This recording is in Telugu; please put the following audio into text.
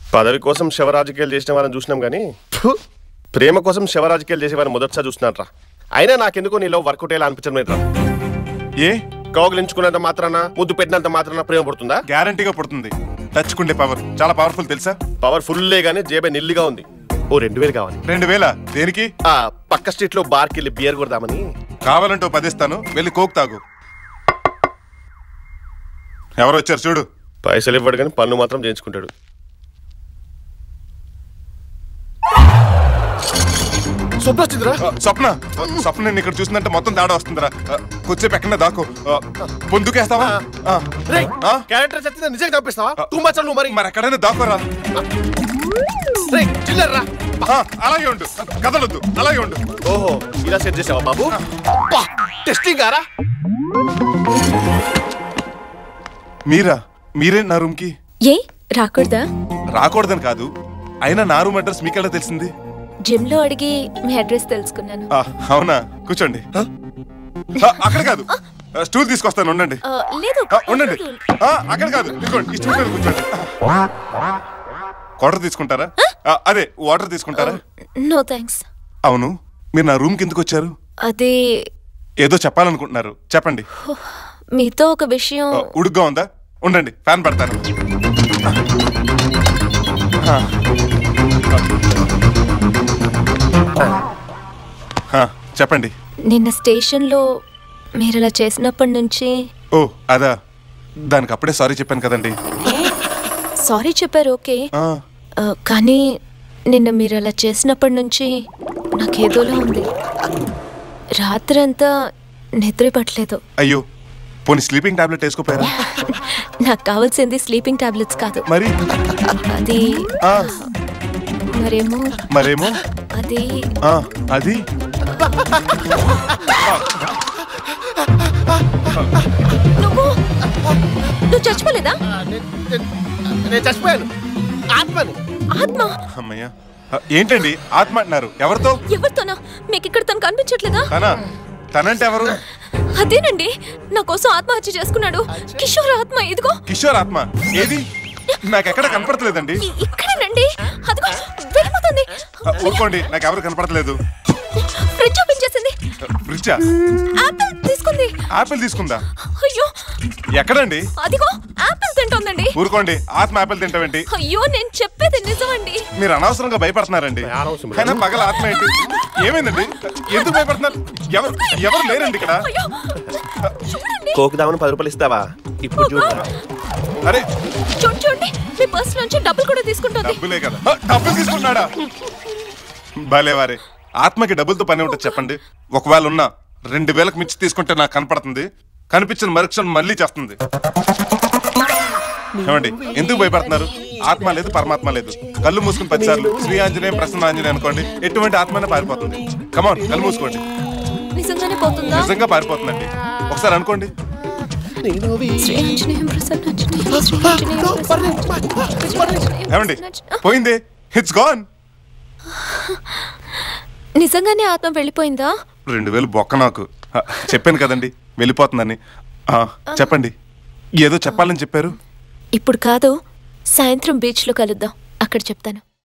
పదవి కోసం శివరాజకీయాలు చేసిన వాళ్ళని చూసినాం కానీ ఫు, ప్రేమ కోసం శివరాజకీయాలు చేసే వారిని మొదటిసారి చూస్తున్నారా అయినా నాకెందుకో నీలో వర్కౌట్ అయ్యేలా అనిపించడం లేదురా ఏ కౌగిలించుకున్నంత మాత్రాన ముద్దు పెట్టినంత మాత్రాన ప్రేమ పడుతుందా గ్యారంటీగా పుడుతుంది టచ్కుండే పవర్ చాలా పవర్ఫుల్ తెలుసా పవర్ ఫుల్లే గానీ జేబే నిల్లిగా ఉంది ఓ రెండు వేలు కావాలి రెండు వేల దేనికి ఆ పక్క స్ట్రీట్ లో బార్కి వెళ్ళి బియర్ కొడదామని కావాలంటే ఓ పదిస్తాను వెళ్ళి కోక్ తాగు ఎవరు వచ్చారు చూడు పైసలు ఇవ్వడు కానీ పన్ను మాత్రం చేయించుకుంటాడు శుభ్రచింద్ర ఆ, స్వప్న స్వప్న నేను ఇక్కడ చూసిందంటే మొత్తం తేడా వస్తుందిరా ఆ, కొద్దిసేపు ఎక్కడ దాకో ఆ, పొందుకేస్తావా ఆ, ఆ? క్యారెక్టర్ చచ్చిందా నిజంగా చంపిస్తావా టూ మచ్ నువ్వు మరి మరి ఎక్కడైనా దాకోరా రేయ్, చిల్లర్రా ఆ, అలాగే ఉండు కదలొద్దు అలాగే ఉండు ఓహో ఇలా సెట్ చేసావా బాబు టెస్టింగ్ గారా మీరా మీరే నా రూమ్ కి ఏ రాకూడదా రాకూడదని కాదు అయినా నా రూమ్ అడ్రస్ మీకెలా తెలిసింది జిమ్ లో అడిగి మీ అడ్రస్ తెలుసుకున్నాను ఆ, అవునా కూర్చోండి ఆ, అక్కడ కాదు ఆ, స్టూల్ తీసుకొస్తాను ఉండండి ఆ, లేదు ఆ, ఉండండి ఆ, అక్కడ కాదు ఇదిగోండి ఈ స్టూల్ మీద కూర్చోండి వాటర్ తీసుకుంటారా ఆ, అదే వాటర్ తీసుకుంటారా నో థ్యాంక్స్ అవును మీరు నా రూమ్ కిందకు వచ్చారు అదే ఏదో చెప్పాలనుకుంటున్నారు చెప్పండి మీతో ఒక విషయం ఆ, ఉడుగ్గా ఉందా ఉండండి ఫ్యాన్ పెడతాను ఆ. ఆ, చెప్పండి నిన్న స్టేషన్ లో మీరు అలా చేసినప్పటి నుంచి ఓ అదా దానికి అప్పుడే సారీ చెప్పాను కదండి సారీ చెప్పారు ఓకే ఆ, ఆ, కానీ నిన్న మీరు అలా చేసినప్పటి నుంచి నాకేదోలా ఉంది రాత్రంతా నిద్ర పట్టలేదు అయ్యో పోనీ స్లీపింగ్ టాబ్లెట్ వేసుకోపోయారా నాకు కావాల్సింది స్లీపింగ్ టాబ్లెట్స్ కాదు మరి అది ఆ, మరేమో మరేమో అది ఆ, అది నువ్వు నువ్వు చచ్చిపోలేదా నేను చచ్చిపోయాను ఆత్మని ఆత్మ అమ్మయ్య ఆ, ఏంటండి ఆత్మ అంటున్నారు ఎవరితో ఎవరితోనా మీకు ఇక్కడ తను కనిపించట్లేదా తన తనంటే ఎవరు అదేనండి నా కోసం ఆత్మహత్య చేసుకున్నాడు కిషోర్ ఆత్మ ఇదిగో కిషోర్ ఆత్మ ఏది నాకెక్కడ కనపడట్లేదండి ఇ- ఇక్కడేనండి అదిగో వెళ్ళిపోతుంది ఆ, ఊరుకోండి నాకు ఎవరు కనపడట్లేదు ఫ్రిడ్జ్ ఓపెన్ చేసింది ఫ్రిడ్జా ఆపిల్ తీసుకుంది ఆపిల్ తీసుకుందా అయ్యో ఎక్కడండి అదిగో ఆపిల్ తింటోందండి ఊరుకోండి ఆత్మ ఆపిల్ తింటావేంటి అయ్యో నేను చెప్పేది నిజమండి మీరు అనవసరంగా భయపడుతున్నారండి అనవసరం. అయినా పగల ఆత్మ ఏంటి ఏమైందండి ఎందుకు భయపడుతున్నారు ఎవరు ఎవరు లేరండి ఇక్కడ అయ్యో చూడండి కోకు దామని పది రూపాయలు ఇస్తావా ఇప్పుడు చూడు అరే చూడు చూడండి మీ పర్స్ నుంచి డబ్బులు కూడా తీసుకుంటుంది డబ్బులే కదా ఆ, డబ్బులు తీసుకున్నాడా భలే వారే ఆత్మకి డబ్బులతో పని ఉంటుంది చెప్పండి ఒకవేళ ఉన్నా రెండు వేలకు మించి తీసుకుంటే నాకు కనపడుతుంది కనిపించిన మరుక్షణం మళ్ళీ చేస్తుంది ఏమండి ఎందుకు భయపడుతున్నారు ఆత్మ లేదు పరమాత్మ లేదు కళ్ళు మూసుకుని పదిసార్లు శ్రీ ఆంజనేయం ప్రసన్న ఆంజనేయం అనుకోండి ఎటువంటి ఆత్మైనా పారిపోతుంది కమాన్ కళ్ళు మూసుకోండి నిజంగానే పోతుందా నిజంగా పారిపోతుందండి ఒకసారి అనుకోండి శ్రీ ఆంజనేయం ప్రసన్నాంజనేయం, శ్రీ ఆంజనేయం ప్రసన్నాంజనేయం, ఏమండి ప్రసన్నాంజనేయం. పోయింది ఇట్స్ గాన్ నిజంగానే ఆత్మ వెళ్ళిపోయిందా రెండు వేలు బొక్క నాకు ఆ, చెప్పాను కదండి వెళ్ళిపోతుందని ఆ, చెప్పండి ఏదో చెప్పాలని చెప్పారు ఇప్పుడు కాదు సాయంత్రం బీచ్లో కలుద్దాం అక్కడ చెప్తాను